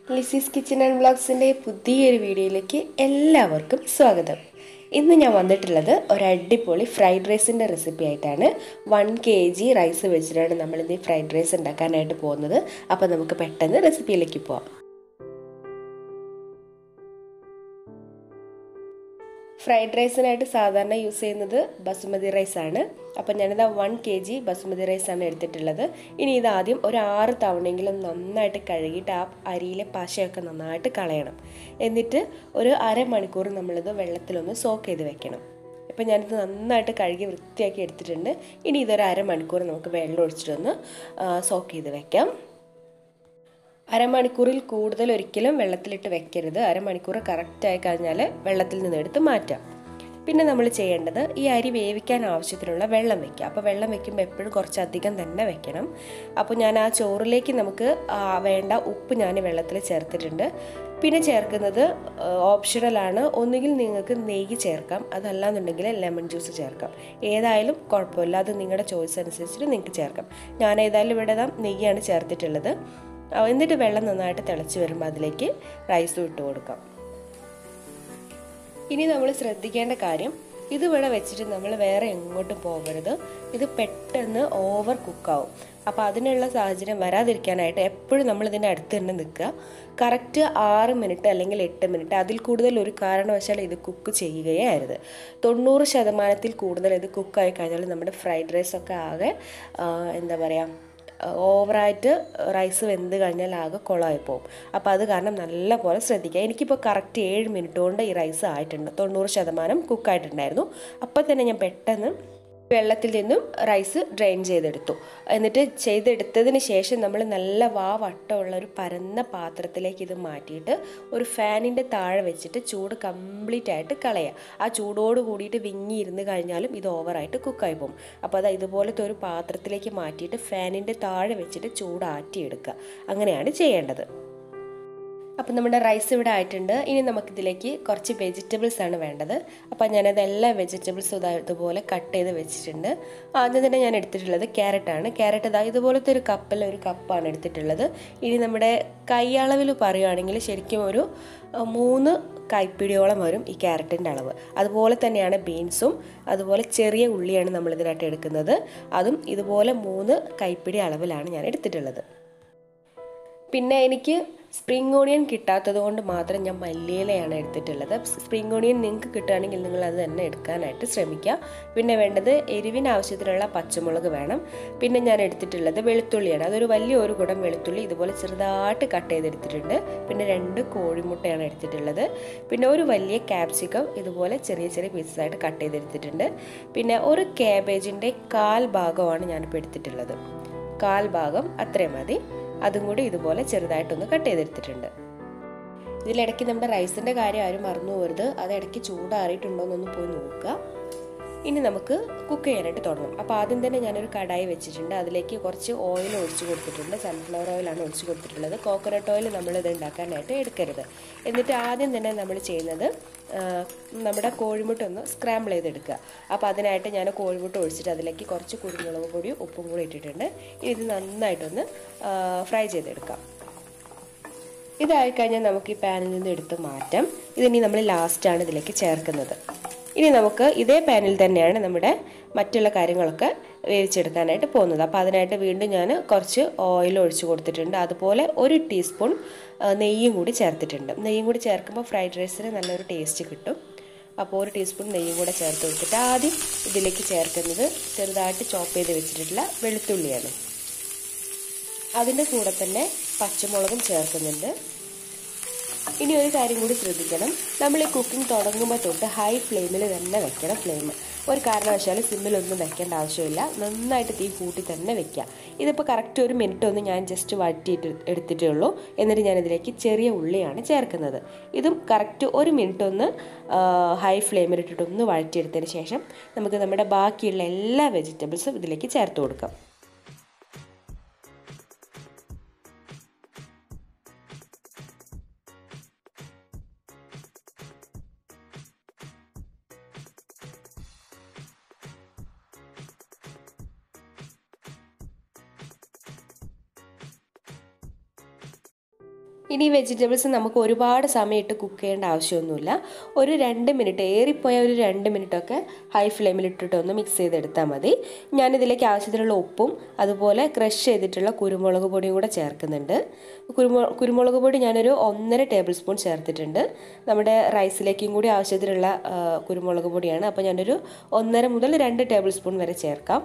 ലിസീസ് kitchen and ബ്ലോഗ്സിൻ്റെ പുതിയൊരു വീഡിയോയിലേക്ക് എല്ലാവർക്കും സ്വാഗതം ഇന്ന് ഞാൻ വന്നിട്ടുള്ളത് ഒരു അടിപൊളി ഫ്രൈഡ് റൈസിൻ്റെ റെസിപ്പി ആയിട്ടാണ് വൺ കെ ജി റൈസ് വെച്ചിട്ടാണ് നമ്മളിന്ന് ഈ ഫ്രൈഡ് റൈസ് ഉണ്ടാക്കാനായിട്ട് പോകുന്നത് അപ്പോൾ നമുക്ക് പെട്ടെന്ന് റെസിപ്പിയിലേക്ക് പോവാം ഫ്രൈഡ് റൈസിനായിട്ട് സാധാരണ യൂസ് ചെയ്യുന്നത് ബസുമതി റൈസാണ് അപ്പം ഞാനിത് വൺ കെ ജി ബസുമതി റൈസാണ് എടുത്തിട്ടുള്ളത് ഇനി ഇത് ആദ്യം ഒരു ആറ് തവണയെങ്കിലും നന്നായിട്ട് കഴുകിയിട്ട് ആ അരിയിലെ പശയൊക്കെ നന്നായിട്ട് കളയണം എന്നിട്ട് ഒരു അരമണിക്കൂർ നമ്മളിത് വെള്ളത്തിലൊന്ന് സോക്ക് ചെയ്ത് വെക്കണം ഇപ്പം ഞാനിത് നന്നായിട്ട് കഴുകി വൃത്തിയാക്കി എടുത്തിട്ടുണ്ട് ഇനി ഇതൊരു അരമണിക്കൂർ നമുക്ക് വെള്ളം ഒഴിച്ചിട്ടൊന്ന് സോക്ക് ചെയ്ത് വെക്കാം അരമണിക്കൂറിൽ കൂടുതൽ ഒരിക്കലും വെള്ളത്തിലിട്ട് വെക്കരുത് അരമണിക്കൂർ കറക്റ്റായി കഴിഞ്ഞാൽ വെള്ളത്തിൽ നിന്ന് എടുത്ത് മാറ്റാം പിന്നെ നമ്മൾ ചെയ്യേണ്ടത് ഈ അരി വേവിക്കാൻ ആവശ്യത്തിനുള്ള വെള്ളം വെക്കുക അപ്പോൾ വെള്ളം വെക്കുമ്പോൾ എപ്പോഴും കുറച്ചധികം തന്നെ വെക്കണം അപ്പോൾ ഞാൻ ആ ചോറിലേക്ക് നമുക്ക് വേണ്ട ഉപ്പ് ഞാൻ വെള്ളത്തിൽ ചേർത്തിട്ടുണ്ട് പിന്നെ ചേർക്കുന്നത് ഓപ്ഷണലാണ് ഒന്നുകിൽ നിങ്ങൾക്ക് നെയ്യ് ചേർക്കാം അതല്ലാന്നുണ്ടെങ്കിൽ ലെമൺ ജ്യൂസ് ചേർക്കാം ഏതായാലും കുഴപ്പമില്ല അത് നിങ്ങളുടെ ചോയ്സ് അനുസരിച്ചിട്ട് നിങ്ങൾക്ക് ചേർക്കാം ഞാൻ ഏതായാലും ഇവിടെ നെയ്യാണ് ചേർത്തിട്ടുള്ളത് എന്നിട്ട് വെള്ളം നന്നായിട്ട് തിളച്ച് വരുമ്പോൾ അതിലേക്ക് റൈസും ഇട്ട് കൊടുക്കാം ഇനി നമ്മൾ ശ്രദ്ധിക്കേണ്ട കാര്യം ഇത് ഇവിടെ വെച്ചിട്ട് നമ്മൾ വേറെ എങ്ങോട്ടും പോകരുത് ഇത് പെട്ടെന്ന് ഓവർ കുക്കാവും അപ്പോൾ അതിനുള്ള സാഹചര്യം വരാതിരിക്കാനായിട്ട് എപ്പോഴും നമ്മൾ ഇതിൻ്റെ അടുത്ത് തന്നെ നിൽക്കുക കറക്റ്റ് ആറ് മിനിറ്റ് അല്ലെങ്കിൽ എട്ട് മിനിറ്റ് അതിൽ കൂടുതൽ ഒരു കാരണവശാൽ ഇത് കുക്ക് ചെയ്യുകയേ അരുത് തൊണ്ണൂറ് ശതമാനത്തിൽ കൂടുതൽ ഇത് കുക്കായി കഴിഞ്ഞാൽ നമ്മുടെ ഫ്രൈഡ് റൈസൊക്കെ ആകെ എന്താ പറയുക ഓവറായിട്ട് റൈസ് വെന്ത് കഴിഞ്ഞാൽ ആകെ കുളമായി പോകും അപ്പോൾ അത് കാരണം നല്ല പോലെ ശ്രദ്ധിക്കുക എനിക്കിപ്പോൾ കറക്റ്റ് ഏഴ് മിനിറ്റ് കൊണ്ട് ഈ റൈസ് ആയിട്ടുണ്ട് തൊണ്ണൂറ് ശതമാനം കുക്കായിട്ടുണ്ടായിരുന്നു അപ്പോൾ തന്നെ ഞാൻ പെട്ടെന്ന് വെള്ളത്തിൽ നിന്നും റൈസ് ഡ്രെയിൻ ചെയ്തെടുത്തു എന്നിട്ട് ചെയ്തെടുത്തതിന് ശേഷം നമ്മൾ നല്ല വാ വട്ടമുള്ള ഒരു പരന്ന പാത്രത്തിലേക്ക് ഇത് മാറ്റിയിട്ട് ഒരു ഫാനിൻ്റെ താഴെ വെച്ചിട്ട് ചൂട് കംപ്ലീറ്റ് ആയിട്ട് കളയുക ആ ചൂടോട് കൂടിയിട്ട് വിങ്ങിയിരുന്ന് കഴിഞ്ഞാലും ഇത് ഓവറായിട്ട് കുക്കായി പോകും അപ്പോൾ അത് ഇതുപോലത്തെ ഒരു പാത്രത്തിലേക്ക് മാറ്റിയിട്ട് ഫാനിൻ്റെ താഴെ വെച്ചിട്ട് ചൂടാറ്റിയെടുക്കുക അങ്ങനെയാണ് ചെയ്യേണ്ടത് അപ്പം നമ്മുടെ റൈസ് ഇവിടെ ആയിട്ടുണ്ട് ഇനി നമുക്കിതിലേക്ക് കുറച്ച് വെജിറ്റബിൾസ് ആണ് വേണ്ടത് അപ്പം ഞാനത് എല്ലാ വെജിറ്റബിൾസും ഇതുപോലെ കട്ട് ചെയ്ത് വെച്ചിട്ടുണ്ട് ആദ്യം തന്നെ ഞാൻ എടുത്തിട്ടുള്ളത് ക്യാരറ്റാണ് ക്യാരറ്റ് ഇതാ ഇതുപോലത്തെ ഒരു കപ്പിൽ ഒരു കപ്പാണ് എടുത്തിട്ടുള്ളത് ഇനി നമ്മുടെ കൈയളവിൽ പറയുകയാണെങ്കിൽ ശരിക്കും ഒരു മൂന്ന് കൈപ്പിടിയോളം വരും ഈ ക്യാരറ്റിൻ്റെ അളവ് അതുപോലെ തന്നെയാണ് ബീൻസും അതുപോലെ ചെറിയ ഉള്ളിയാണ് നമ്മൾ ഇതിനായിട്ട് എടുക്കുന്നത് അതും ഇതുപോലെ മൂന്ന് കൈപ്പിടി അളവിലാണ് ഞാൻ എടുത്തിട്ടുള്ളത് പിന്നെ എനിക്ക് സ്പ്രിംഗ് ഓണിയൻ കിട്ടാത്തത് കൊണ്ട് മാത്രം ഞാൻ മല്ലിയിലയാണ് എടുത്തിട്ടുള്ളത് സ്പ്രിംഗ് ഓണിയൻ നിങ്ങൾക്ക് കിട്ടുകയാണെങ്കിൽ നിങ്ങൾ അത് തന്നെ എടുക്കാനായിട്ട് ശ്രമിക്കുക പിന്നെ വേണ്ടത് എരിവിന് ആവശ്യത്തിനുള്ള പച്ചമുളക് വേണം പിന്നെ ഞാൻ എടുത്തിട്ടുള്ളത് വെളുത്തുള്ളിയാണ് അതൊരു വലിയ ഒരു കുടം വെളുത്തുള്ളി ഇതുപോലെ ചെറുതായിട്ട് കട്ട് ചെയ്തെടുത്തിട്ടുണ്ട് പിന്നെ രണ്ട് കോഴിമുട്ടയാണ് എടുത്തിട്ടുള്ളത് പിന്നെ ഒരു വലിയ ക്യാപ്സിക്കം ഇതുപോലെ ചെറിയ ചെറിയ പീസസ് ആയിട്ട് കട്ട് ചെയ്തെടുത്തിട്ടുണ്ട് പിന്നെ ഒരു ക്യാബേജിൻ്റെ കാൽ ഭാഗമാണ് ഞാനിപ്പോൾ എടുത്തിട്ടുള്ളത് കാൽ ഭാഗം അത്രയും മതി അതും കൂടി ഇതുപോലെ ചെറുതായിട്ടൊന്ന് കട്ട് ചെയ്തെടുത്തിട്ടുണ്ട് ഇതിലിടയ്ക്ക് നമ്മുടെ റൈസിൻ്റെ കാര്യം ആരും മറന്നു പോകരുത് അത് ഇടയ്ക്ക് ചൂടാറിയിട്ടുണ്ടോ എന്നൊന്ന് പോയി നോക്കുക ഇനി നമുക്ക് കുക്ക് ചെയ്യാനായിട്ട് തുടങ്ങും അപ്പോൾ ആദ്യം തന്നെ ഞാനൊരു കടായി വെച്ചിട്ടുണ്ട് അതിലേക്ക് കുറച്ച് ഓയിൽ ഒഴിച്ച് കൊടുത്തിട്ടുണ്ട് സൺഫ്ലവർ ഓയിലാണ് ഒഴിച്ച് കൊടുത്തിട്ടുള്ളത് കോക്കനട്ട് ഓയിൽ നമ്മളിത് ഉണ്ടാക്കാനായിട്ട് എടുക്കരുത് എന്നിട്ട് ആദ്യം തന്നെ നമ്മൾ ചെയ്യുന്നത് നമ്മുടെ കോഴിമുട്ട ഒന്ന് സ്ക്രാമ്പിൾ ചെയ്തെടുക്കുക അപ്പോൾ അതിനായിട്ട് ഞാൻ കോഴിമുട്ട ഒഴിച്ചിട്ട് അതിലേക്ക് കുറച്ച് കുരുമുളക് പൊടിയും ഉപ്പും കൂടി ഇട്ടിട്ടുണ്ട് ഇനി ഇത് നന്നായിട്ടൊന്ന് ഫ്രൈ ചെയ്തെടുക്കാം ഇതായി കഴിഞ്ഞാൽ നമുക്ക് ഈ പാനിൽ നിന്ന് എടുത്ത് മാറ്റാം ഇതിനി നമ്മൾ ലാസ്റ്റാണ് ഇതിലേക്ക് ചേർക്കുന്നത് ഇനി നമുക്ക് ഇതേ പാനിൽ തന്നെയാണ് നമ്മുടെ മറ്റുള്ള കാര്യങ്ങളൊക്കെ വേവിച്ചെടുക്കാനായിട്ട് പോകുന്നത് അപ്പോൾ അതിനായിട്ട് വീണ്ടും ഞാൻ കുറച്ച് ഓയിൽ ഒഴിച്ച് കൊടുത്തിട്ടുണ്ട് അതുപോലെ ഒരു ടീസ്പൂൺ നെയ്യും കൂടി ചേർത്തിട്ടുണ്ട് നെയ്യും കൂടി ചേർക്കുമ്പോൾ ഫ്രൈഡ് റൈസിന് നല്ലൊരു ടേസ്റ്റ് കിട്ടും അപ്പോൾ ഒരു ടീസ്പൂൺ നെയ്യും കൂടെ ചേർത്ത് കൊടുത്തിട്ട് ആദ്യം ഇതിലേക്ക് ചേർക്കുന്നത് ചെറുതായിട്ട് ചോപ്പ് ചെയ്ത് വെച്ചിട്ടുള്ള വെളുത്തുള്ളിയാണ് അതിൻ്റെ കൂടെ തന്നെ പച്ചമുളകും ചേർക്കുന്നുണ്ട് ഇനി ഒരു കാര്യം കൂടി ശ്രദ്ധിക്കണം നമ്മൾ ഈ കുക്കിംഗ് തുടങ്ങുമ്പോൾ തൊട്ട് ഹൈ ഫ്ലെയിമിൽ തന്നെ വെക്കണം ഫ്ലെയിം ഒരു കാരണവശാലും സിമ്മിലൊന്നും വെക്കേണ്ട ആവശ്യമില്ല നന്നായിട്ട് തീ കൂട്ടി തന്നെ വെക്കുക ഇതിപ്പോൾ കറക്റ്റ് ഒരു മിനിറ്റ് ഒന്ന് ഞാൻ ജസ്റ്റ് വഴറ്റിയിട്ട് എടുത്തിട്ടേ ഉള്ളൂ എന്നിട്ട് ഞാൻ ഇതിലേക്ക് ചെറിയ ഉള്ളിയാണ് ചേർക്കുന്നത് ഇതും കറക്റ്റ് ഒരു മിനിറ്റ് ഒന്ന് ഹൈ ഫ്ലെയിമിൽ ഇട്ടിട്ട് ഒന്ന് വഴറ്റിയെടുത്തതിന് ശേഷം നമുക്ക് നമ്മുടെ ബാക്കിയുള്ള എല്ലാ വെജിറ്റബിൾസും ഇതിലേക്ക് ചേർത്ത് കൊടുക്കാം ഇനി വെജിറ്റബിൾസ് നമുക്ക് ഒരുപാട് സമയം ഇട്ട് കുക്ക് ചെയ്യേണ്ട ആവശ്യമൊന്നുമില്ല ഒരു രണ്ട് മിനിറ്റ് ഏറിപ്പോയ ഒരു രണ്ട് മിനിറ്റൊക്കെ ഹൈ ഫ്ലെയിമിൽ ഇട്ടിട്ട് ഒന്ന് മിക്സ് ചെയ്തെടുത്താൽ മതി ഞാനിതിലേക്ക് ആവശ്യത്തിനുള്ള ഉപ്പും അതുപോലെ ക്രഷ് ചെയ്തിട്ടുള്ള കുരുമുളക് പൊടിയും കൂടെ ചേർക്കുന്നുണ്ട് കുരുമു കുരുമുളക് പൊടി ഞാനൊരു ഒന്നര ടേബിൾ സ്പൂൺ ചേർത്തിട്ടുണ്ട് നമ്മുടെ റൈസിലേക്കും കൂടി ആവശ്യത്തിനുള്ള ആ, കുരുമുളക് പൊടിയാണ് അപ്പോൾ ഞാനൊരു ഒന്നര മുതൽ രണ്ട് ടേബിൾ സ്പൂൺ വരെ ചേർക്കാം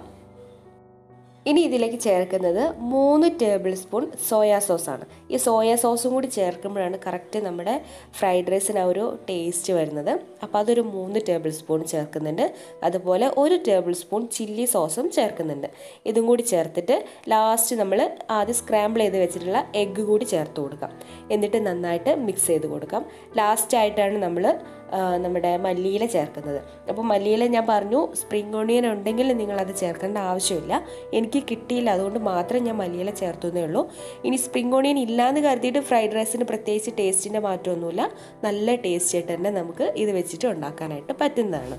ഇനി ഇതിലേക്ക് ചേർക്കുന്നത് മൂന്ന് ടേബിൾ സ്പൂൺ സോയാ സോസാണ് ഈ സോയാ സോസും കൂടി ചേർക്കുമ്പോഴാണ് കറക്റ്റ് നമ്മുടെ ഫ്രൈഡ് റൈസിന് ആ ഒരു ടേസ്റ്റ് വരുന്നത് അപ്പോൾ അതൊരു മൂന്ന് ടേബിൾ സ്പൂൺ ചേർക്കുന്നുണ്ട് അതുപോലെ ഒരു ടേബിൾ സ്പൂൺ ചില്ലി സോസും ചേർക്കുന്നുണ്ട് ഇതും കൂടി ചേർത്തിട്ട് ലാസ്റ്റ് നമ്മൾ ആദ്യം സ്ക്രാമ്പിൾ ചെയ്ത് വെച്ചിട്ടുള്ള എഗ്ഗ് കൂടി ചേർത്ത് കൊടുക്കാം എന്നിട്ട് നന്നായിട്ട് മിക്സ് ചെയ്ത് കൊടുക്കാം ലാസ്റ്റ് ആയിട്ടാണ് നമ്മൾ ആ, നമ്മുടെ മല്ലിയില ചേർക്കുന്നത് അപ്പോൾ മല്ലിയില ഞാൻ പറഞ്ഞു സ്പ്രിംഗ് ഓണിയൻ ഉണ്ടെങ്കിൽ നിങ്ങളത് ചേർക്കേണ്ട ആവശ്യമില്ല എനിക്ക് കിട്ടിയില്ല അതുകൊണ്ട് മാത്രം ഞാൻ മല്ലിയില ചേർത്തുന്നേ ഉള്ളൂ ഇനി സ്പ്രിംഗ് ഓണിയൻ ഇല്ലാന്ന് കരുതിയിട്ട് ഫ്രൈഡ് റൈസിന് പ്രത്യേകിച്ച് ടേസ്റ്റിൻ്റെ മാറ്റമൊന്നുമില്ല നല്ല ടേസ്റ്റ് ആയിട്ട് തന്നെ നമുക്ക് ഇത് വെച്ചിട്ട് ഉണ്ടാക്കാനായിട്ട് പറ്റുന്നതാണ്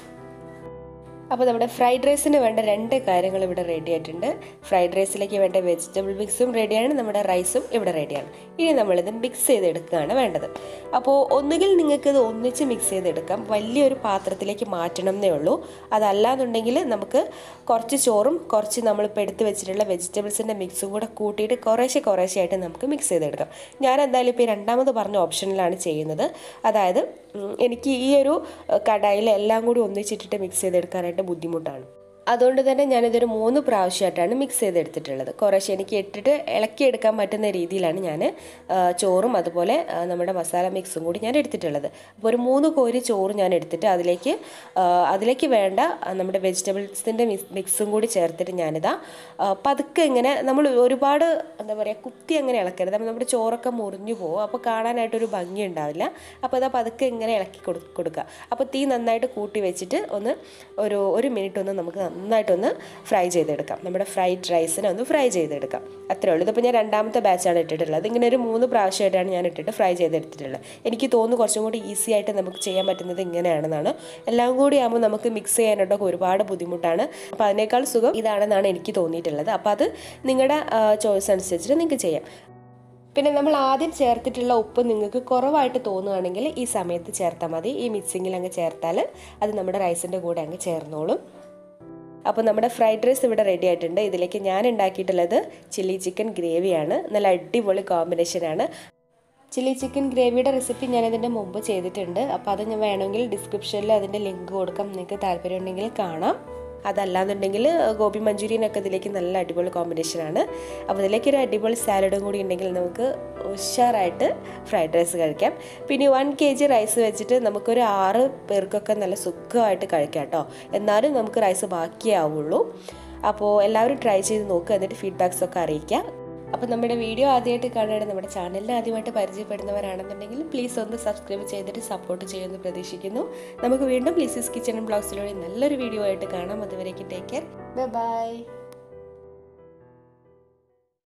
അപ്പോൾ നമ്മുടെ ഫ്രൈഡ് റൈസിന് വേണ്ട രണ്ട് കാര്യങ്ങൾ ഇവിടെ റെഡി ആയിട്ടുണ്ട് ഫ്രൈഡ് റൈസിലേക്ക് വേണ്ട വെജിറ്റബിൾ മിക്സും റെഡിയാണ് നമ്മുടെ റൈസും ഇവിടെ റെഡിയാണ് ഇനി നമ്മളിത് മിക്സ് ചെയ്തെടുക്കുകയാണ് വേണ്ടത് അപ്പോൾ ഒന്നുകിൽ നിങ്ങൾക്ക് ഇത് ഒന്നിച്ച് മിക്സ് ചെയ്തെടുക്കാം വലിയൊരു പാത്രത്തിലേക്ക് മാറ്റണം എന്നേ ഉള്ളൂ അതല്ലാന്നുണ്ടെങ്കിൽ നമുക്ക് കുറച്ച് ചോറും കുറച്ച് നമ്മളിപ്പോൾ എടുത്ത് വെച്ചിട്ടുള്ള വെജിറ്റബിൾസിൻ്റെ മിക്സും കൂടെ കൂട്ടിയിട്ട് കുറേശ്ശെ കുറേശ്ശെ ആയിട്ട് നമുക്ക് മിക്സ് ചെയ്തെടുക്കാം ഞാൻ എന്തായാലും ഇപ്പോൾ ഈ രണ്ടാമത് പറഞ്ഞ ഓപ്ഷനിലാണ് ചെയ്യുന്നത് അതായത് ഉം, എനിക്ക് ഈ ഒരു കടായിൽ എല്ലാം കൂടി ഒന്നിച്ചിട്ടിട്ട് മിക്സ് ചെയ്തെടുക്കാനായിട്ട് ബുദ്ധിമുട്ടാണ് അതുകൊണ്ട് തന്നെ ഞാനിതൊരു മൂന്ന് പ്രാവശ്യമായിട്ടാണ് മിക്സ് ചെയ്തെടുത്തിട്ടുള്ളത് കുറേശ്ശെ എനിക്ക് ഇട്ടിട്ട് ഇളക്കിയെടുക്കാൻ പറ്റുന്ന രീതിയിലാണ് ഞാൻ ആ, ചോറും അതുപോലെ ആ, നമ്മുടെ മസാല മിക്സും കൂടി ഞാൻ എടുത്തിട്ടുള്ളത് അപ്പോൾ ഒരു മൂന്ന് കോരി ചോറ് ഞാൻ എടുത്തിട്ട് അതിലേക്ക് ആ, അതിലേക്ക് വേണ്ട ആ, നമ്മുടെ വെജിറ്റബിൾസിൻ്റെ മിക്സും കൂടി ചേർത്തിട്ട് ഞാനിതാ ആ, പതുക്കെ ഇങ്ങനെ നമ്മൾ ഒരുപാട് എന്താ പറയുക കുത്തി അങ്ങനെ ഇളക്കരുത് അപ്പോൾ നമ്മുടെ ചോറൊക്കെ മുറിഞ്ഞു പോകും അപ്പോൾ കാണാനായിട്ടൊരു ഭംഗി ഉണ്ടാവില്ല അപ്പോൾ അതാ പതുക്കെ ഇങ്ങനെ ഇളക്കി കൊടു കൊടുക്കുക അപ്പോൾ തീ നന്നായിട്ട് കൂട്ടി വെച്ചിട്ട് ഒന്ന് ഒരു ഒരു മിനിറ്റ് ഒന്ന് നമുക്ക് നന്നായിട്ടൊന്ന് ഫ്രൈ ചെയ്തെടുക്കാം നമ്മുടെ ഫ്രൈഡ് റൈസിനെ ഒന്ന് ഫ്രൈ ചെയ്തെടുക്കാം അത്രേ ഉള്ളൂ ഇതിപ്പോൾ ഞാൻ രണ്ടാമത്തെ ബാച്ചാണ് ഇട്ടിട്ടുള്ളത് ഇങ്ങനെ ഒരു മൂന്ന് പ്രാവശ്യമായിട്ടാണ് ഞാൻ ഇട്ടിട്ട് ഫ്രൈ ചെയ്തെടുത്തിട്ടുള്ളത് എനിക്ക് തോന്നുന്നു കുറച്ചും കൂടി ഈസി ആയിട്ട് നമുക്ക് ചെയ്യാൻ പറ്റുന്നത് ഇങ്ങനെയാണെന്നാണ് എല്ലാം കൂടി ആകുമ്പോൾ നമുക്ക് മിക്സ് ചെയ്യാനായിട്ടൊക്കെ ഒരുപാട് ബുദ്ധിമുട്ടാണ് അപ്പോൾ അതിനേക്കാൾ സുഖം ഇതാണെന്നാണ് എനിക്ക് തോന്നിയിട്ടുള്ളത് അപ്പോൾ അത് നിങ്ങളുടെ ചോയ്സ് അനുസരിച്ചിട്ട് നിങ്ങൾക്ക് ചെയ്യാം പിന്നെ നമ്മൾ ആദ്യം ചേർത്തിട്ടുള്ള ഉപ്പ് നിങ്ങൾക്ക് കുറവായിട്ട് തോന്നുകയാണെങ്കിൽ ഈ സമയത്ത് ചേർത്താൽ മതി ഈ മിക്സിങ്ങിൽ അങ്ങ് ചേർത്താൽ അത് നമ്മുടെ റൈസിൻ്റെ കൂടെ അങ്ങ് ചേർന്നോളും അപ്പോൾ നമ്മുടെ ഫ്രൈഡ് റൈസ് ഇവിടെ റെഡി ആയിട്ടുണ്ട് ഇതിലേക്ക് ഞാൻ ഉണ്ടാക്കിയിട്ടുള്ളത് ചില്ലി ചിക്കൻ ഗ്രേവിയാണ് നല്ല അടിപൊളി കോമ്പിനേഷനാണ് ചില്ലി ചിക്കൻ ഗ്രേവിയുടെ റെസിപ്പി ഞാൻ ഇതിൻ്റെ മുമ്പ് ചെയ്തിട്ടുണ്ട് അപ്പോൾ അത് ഞാൻ വേണമെങ്കിൽ ഡിസ്ക്രിപ്ഷനിൽ അതിൻ്റെ ലിങ്ക് കൊടുക്കാം നിങ്ങൾക്ക് താല്പര്യമുണ്ടെങ്കിൽ കാണാം അതല്ലാന്നുണ്ടെങ്കിൽ ഗോപി മഞ്ചൂരിയൻ ഒക്കെ ഇതിലേക്ക് നല്ല അടിപൊളി കോമ്പിനേഷനാണ് അപ്പോൾ ഇതിലേക്ക് ഒരു അടിപൊളി സാലഡും കൂടി ഉണ്ടെങ്കിൽ നമുക്ക് ഉഷാറായിട്ട് ഫ്രൈഡ് റൈസ് കഴിക്കാം പിന്നെ വൺ കെ ജി റൈസ് വെച്ചിട്ട് നമുക്കൊരു ആറ് പേർക്കൊക്കെ നല്ല സുഖമായിട്ട് കഴിക്കാം കേട്ടോ എന്നാലും നമുക്ക് റൈസ് ബാക്കിയേ ആവുള്ളൂ അപ്പോൾ എല്ലാവരും ട്രൈ ചെയ്ത് നോക്കുക എന്നിട്ട് ഫീഡ്ബാക്സ് ഒക്കെ അറിയിക്കുക അപ്പോൾ നമ്മുടെ വീഡിയോ ആദ്യമായിട്ട് കാണുകയാണെങ്കിൽ നമ്മുടെ ചാനലിനെ ആദ്യമായിട്ട് പരിചയപ്പെടുന്നവരാണെന്നുണ്ടെങ്കിൽ പ്ലീസ് ഒന്ന് സബ്സ്ക്രൈബ് ചെയ്തിട്ട് സപ്പോർട്ട് ചെയ്യുമെന്ന് പ്രതീക്ഷിക്കുന്നു നമുക്ക് വീണ്ടും പ്ലീസസ് കിച്ചൺ ബ്ലോഗ്സിലൂടെ നല്ലൊരു വീഡിയോ ആയിട്ട് കാണാം അതുവരേക്കും ടേക്ക് കെയർ ബൈ